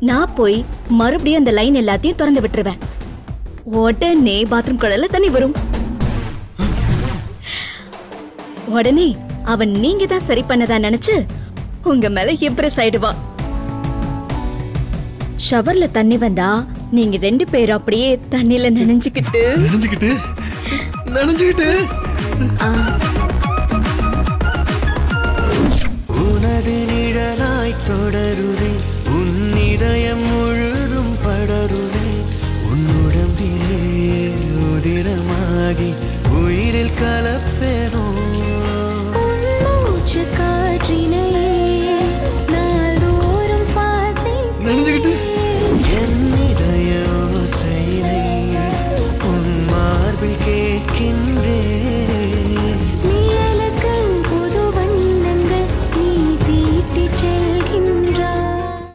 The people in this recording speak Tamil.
நான் போய் மறுபடியும் அந்த லைன் எல்லாத்தையும் திறந்து விட்டுருவேன் உடனே பாத்ரூம் குழல்ல தண்ணி வரும் உடனே அவன் நீங்க தான் சரி பண்ணதா நினைச்சு உங்க மேல இம்ப்ரெஸ் ஆயிடுவா ஷவர்ல தண்ணி வந்தா நீங்க ரெண்டு பேரும் அப்படியே தண்ணில நனைஞ்சுக்கிட்டு நனைஞ்சுக்கிட்டு நனைஞ்சுக்கிட்டு ஆ, உனது நிழலாய் தொடருதே